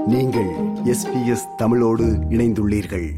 நீங்கள் எஸ்பிஎஸ் தமிழோடு இணைந்துள்ளீர்கள்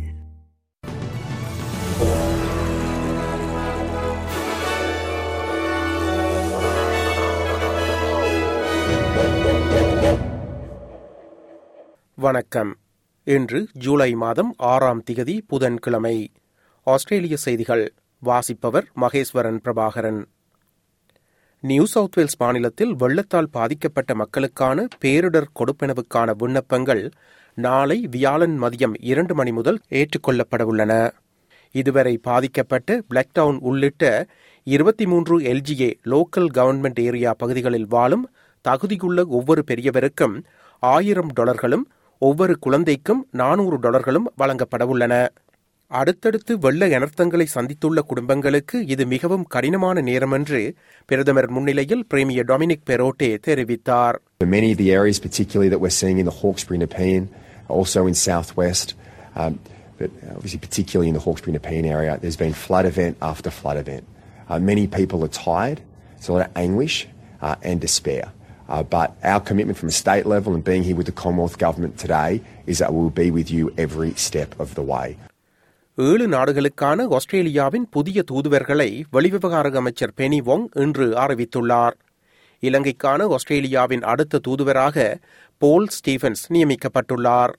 வணக்கம் இன்று ஜூலை மாதம் ஆறாம் திகதி புதன்கிழமை ஆஸ்திரேலிய செய்திகள் வாசிப்பவர் Maheswaran Prabhakaran New South Wales மாநிலத்தில் வெள்ளத்தால் பாதிக்கப்பட்ட மக்களுக்கான பேரிடர் கொடுப்பனவுக்கான விண்ணப்பங்கள் நாளை வியாழன் மதியம் இரண்டு மணி முதல் ஏற்றுக்கொள்ளப்படவுள்ளன இதுவரை பாதிக்கப்பட்ட பிளாக்டவுன் உள்ளிட்ட இருபத்தி மூன்று எல்ஜிஏ லோக்கல் கவர்மெண்ட் ஏரியா பகுதிகளில் வாழும் தகுதியுள்ள ஒவ்வொரு பெரியவருக்கும் ஆயிரம் டாலர்களும் ஒவ்வொரு குழந்தைக்கும் நானூறு டாலர்களும் வழங்கப்படவுள்ளன அடுத்தடுத்து வெள்ள அனர்த்தங்களை சந்தித்துள்ள குடும்பங்களுக்கு இது மிகவும் கடினமான நேரம் என்று பிரதமர் முன்னிலையில் பிரேமியர் டொமினிக் பெரோட்டே தெரிவித்தார் Many of the areas, particularly that we're seeing in the Hawkesbury Nepean, also in southwest, um, but obviously particularly in the Hawkesbury Nepean area, there's been flood event after flood event. Uh, many people are tired. There's a lot of anguish uh, and despair. Uh, but our commitment from a state level and being here with the Commonwealth Government today is that we'll be with you every step of the way. ஏழு நாடுகளுக்கான ஆஸ்திரேலியாவின் புதிய தூதுவர்களை வெளிவிவகார அமைச்சர் பெனி Wong இன்று அறிவித்துள்ளார் இலங்கைக்கான ஆஸ்திரேலியாவின் அடுத்த தூதுவராக போல் ஸ்டீவன்ஸ் நியமிக்கப்பட்டுள்ளார்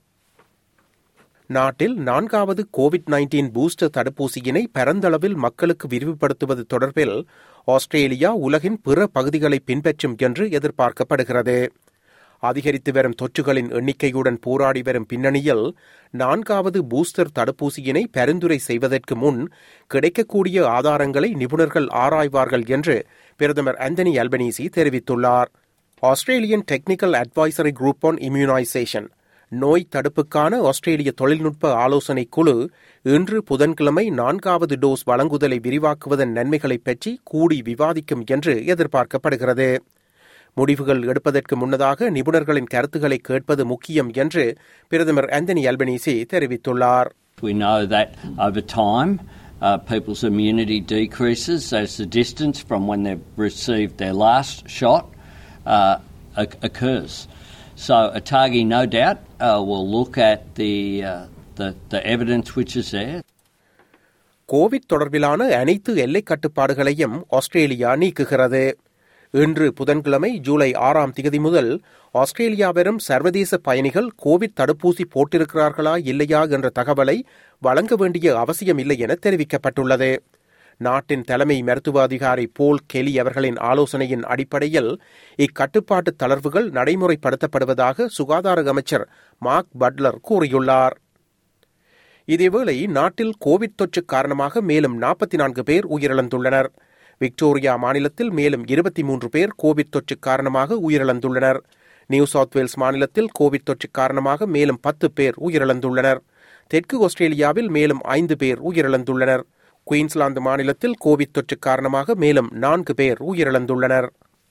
நாட்டில் நான்காவது கோவிட் நைன்டீன் பூஸ்டர் தடுப்பூசியினை பரந்தளவில் மக்களுக்கு விரிவுபடுத்துவது தொடர்பில் ஆஸ்திரேலியா உலகின் பிற பகுதிகளை பின்பற்றும் என்று எதிர்பார்க்கப்படுகிறது அதிகரித்து வரும் தொற்றுகளின் எண்ணிக்கையுடன் போராடி வரும் பின்னணியில் நான்காவது பூஸ்டர் தடுப்பூசியினை பரிந்துரை செய்வதற்கு முன் கிடைக்கக்கூடிய ஆதாரங்களை நிபுணர்கள் ஆராய்வார்கள் என்று பிரதமர் ஆந்தனி அல்பனீசி தெரிவித்துள்ளார் Australian technical advisory group on immunisation நோய் தடுப்புக்கான ஆஸ்திரேலிய தொழில்நுட்ப ஆலோசனை குழு இன்று புதன்கிழமை நான்காவது டோஸ் வழங்குதலை விரிவாக்குவதன் நன்மைகளை பற்றி கூடி விவாதிக்கும் என்று எதிர்பார்க்கப்படுகிறது முடிவுகள் எடுப்பதற்கு முன்னதாக நிபுணர்களின் கருத்துக்களை கேட்பது முக்கியம் என்று பிரதமர் ஆந்தனி அல்பனீசி தெரிவித்துள்ளார் We know that over time, uh, people's immunity decreases as the distance from when they've received their last shot uh, oc- occurs. So, Atagi, no doubt, uh, will look at the, uh, the, the evidence which is there. COVID தொடர்பிலான அனைத்து எல்லை கட்டுப்பாடுகளையும் Australia நீக்குகிறது இன்று புதன்கிழமை ஜூலை ஆறாம் திகதி முதல் ஆஸ்திரேலியா வரும் சர்வதேச பயணிகள் கோவிட் தடுப்பூசி போட்டிருக்கிறார்களா இல்லையா என்ற தகவலை வழங்க வேண்டிய அவசியமில்லை என தெரிவிக்கப்பட்டுள்ளது நாட்டின் தலைமை மருத்துவ அதிகாரி போல் கெலி அவர்களின் ஆலோசனையின் அடிப்படையில் இக்கட்டுப்பாட்டு தளர்வுகள் நடைமுறைப்படுத்தப்படுவதாக சுகாதார அமைச்சர் மார்க் பட்லர் கூறியுள்ளார் இதேவேளை நாட்டில் கோவிட் தொற்று காரணமாக மேலும் நாற்பத்தி நான்கு பேர் உயிரிழந்துள்ளனர் விக்டோரியா மாநிலத்தில் மேலும் இருபத்தி மூன்று பேர் கோவிட் தொற்று காரணமாக உயிரிழந்துள்ளனர் நியூ சவுத் வேல்ஸ் மாநிலத்தில் கோவிட் தொற்று காரணமாக மேலும் பத்து பேர் உயிரிழந்துள்ளனர் தெற்கு ஆஸ்திரேலியாவில் மேலும் ஐந்து பேர் உயிரிழந்துள்ளனர் குயின்ஸ்லாந்து மாநிலத்தில் கோவிட் தொற்று காரணமாக மேலும் நான்கு பேர் உயிரிழந்துள்ளனர்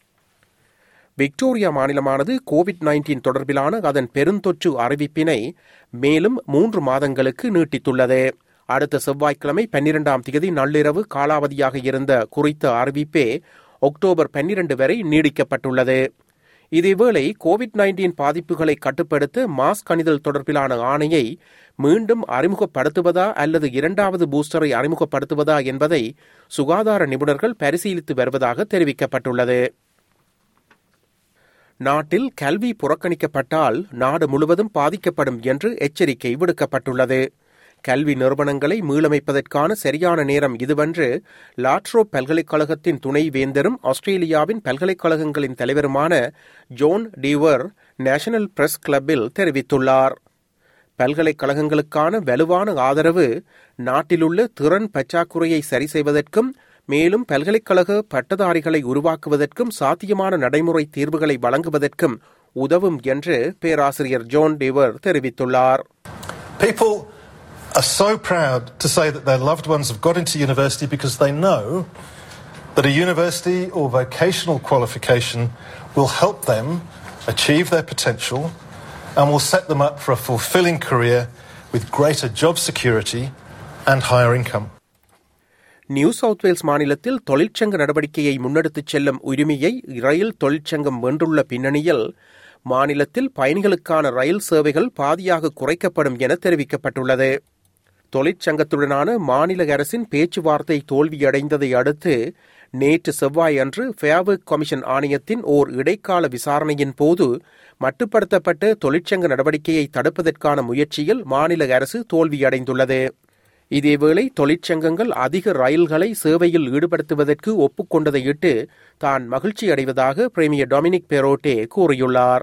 விக்டோரியா மாநிலமானது கோவிட் நைன்டீன் தொடர்பிலான அதன் பெருந்தொற்று அறிவிப்பினை மேலும் மூன்று மாதங்களுக்கு நீட்டித்துள்ளது அடுத்த செவ்வாய்க்கிழமை பன்னிரெண்டாம் தேதி நள்ளிரவு காலாவதியாக இருந்த குறித்த அறிவிப்பே அக்டோபர் பன்னிரண்டு வரை நீடிக்கப்பட்டுள்ளது இதேவேளை கோவிட் நைன்டீன் பாதிப்புகளை கட்டுப்படுத்த மாஸ்க் அணிதல் தொடர்பிலான ஆணையை மீண்டும் அறிமுகப்படுத்துவதா அல்லது இரண்டாவது பூஸ்டரை அறிமுகப்படுத்துவதா என்பதை சுகாதார நிபுணர்கள் பரிசீலித்து வருவதாக தெரிவிக்கப்பட்டுள்ளது நாட்டில் கல்வி புறக்கணிக்கப்பட்டால் நாடு முழுவதும் பாதிக்கப்படும் என்று எச்சரிக்கை விடுக்கப்பட்டுள்ளது கல்வி நிறுவனங்களை மீளமைப்பதற்கான சரியான நேரம் இதுவென்று லாட்ரோ பல்கலைக்கழகத்தின் துணை வேந்தரும் ஆஸ்திரேலியாவின் பல்கலைக்கழகங்களின் தலைவருமான ஜோன் டிவர் நேஷனல் பிரஸ் கிளப்பில் தெரிவித்துள்ளார் பல்கலைக்கழகங்களுக்கான வலுவான ஆதரவு நாட்டிலுள்ள திறன் பற்றாக்குறையை சரி செய்வதற்கும் மேலும் பல்கலைக்கழக பட்டதாரிகளை உருவாக்குவதற்கும் சாத்தியமான நடைமுறை தீர்வுகளை வழங்குவதற்கும் உதவும் என்று பேராசிரியர் ஜோன் டிவர் தெரிவித்துள்ளார் People are so proud to say that their loved ones have got into university because they know that a university or vocational qualification will help them achieve their potential and will set them up for a fulfilling career with greater job security and higher income. New South Wales மாநிலத்தில் தொழிற்சங்க நடவடிக்கையை முன்னெடுத்துச் செல்லும் உரிமையை ரயில் தொழிற்சங்கம் வென்றுள்ள பின்னணியில் மாநிலத்தில் பயணிகளுக்கான ரயில் சேவைகள் பாதியாக குறைக்கப்படும் என தெரிவிக்கப்பட்டுள்ளது தொழிற்சங்கத்துடனான மாநில அரசின் பேச்சுவார்த்தை தோல்வியடைந்ததை அடுத்து நேற்று செவ்வாய் அன்று ஃபேவர்க் கமிஷன் ஆணையத்தின் ஓர் இடைக்கால விசாரணையின் போது மட்டுப்படுத்தப்பட்ட தொழிற்சங்க நடவடிக்கையை தடுப்பதற்கான முயற்சியில் மாநில அரசு தோல்வியடைந்துள்ளது இதேவேளை தொழிற்சங்கங்கள் அதிக ரயில்களை சேவையில் ஈடுபடுத்துவதற்கு ஒப்புக்கொண்டதையிட்டு தான் மகிழ்ச்சி அடைவதாக பிரேமியர் டொமினிக் பெரோட்டே கூறியுள்ளார்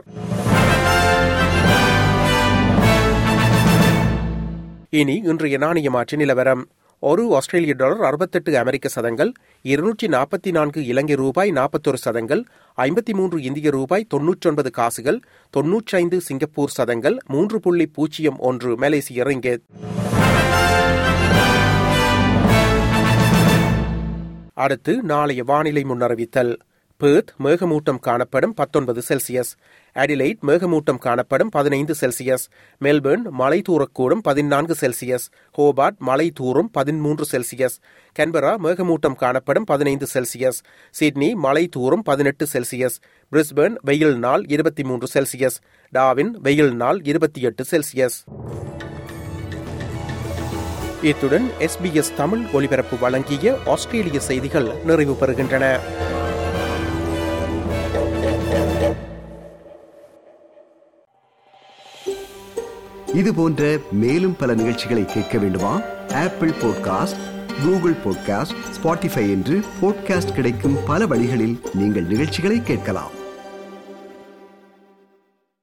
இனி இன்றைய நாணய மாற்று நிலவரம் ஒரு ஆஸ்திரேலிய டாலர் அறுபத்தெட்டு அமெரிக்க சதங்கள் இருநூற்றி நாற்பத்தி நான்கு இலங்கை ரூபாய் நாற்பத்தொரு சதங்கள் ஐம்பத்தி மூன்று இந்திய ரூபாய் தொன்னூற்றொன்பது காசுகள் தொன்னூற்றைந்து சிங்கப்பூர் சதங்கள் மூன்று புள்ளி பூஜ்ஜியம் ஒன்று மலேசிய ரிங்கெட் அடுத்து நாளைய வானிலை முன்னறிவித்தல் பேர்த் மேகமூட்டம் காணப்படும் பத்தொன்பது செல்சியஸ் அடிலைட் மேகமூட்டம் காணப்படும் பதினைந்து செல்சியஸ் மெல்பர்ன் மலை தூரக்கூடும் பதினான்கு செல்சியஸ் ஹோபார்ட் மலை தூரும் பதிமூன்று செல்சியஸ் கன்பரா மேகமூட்டம் காணப்படும் பதினைந்து செல்சியஸ் சிட்னி மலை தூரும் பதினெட்டு செல்சியஸ் பிரிஸ்பர்ன் வெயில் நாள் இருபத்தி மூன்று செல்சியஸ் டாவின் வெயில் நாள் இருபத்தி எட்டு செல்சியஸ் இத்துடன் எஸ்பிஎஸ் தமிழ் ஒலிபரப்பு வழங்கிய ஆஸ்திரேலிய செய்திகள் நிறைவு பெறுகின்றன இது போன்ற மேலும் பல நிகழ்ச்சிகளை கேட்க வேண்டுமா Apple podcast Google podcast Spotify என்று பாட்காஸ்ட் கிடைக்கும் பல வழிகளில் நீங்கள் நிகழ்ச்சிகளை கேட்கலாம்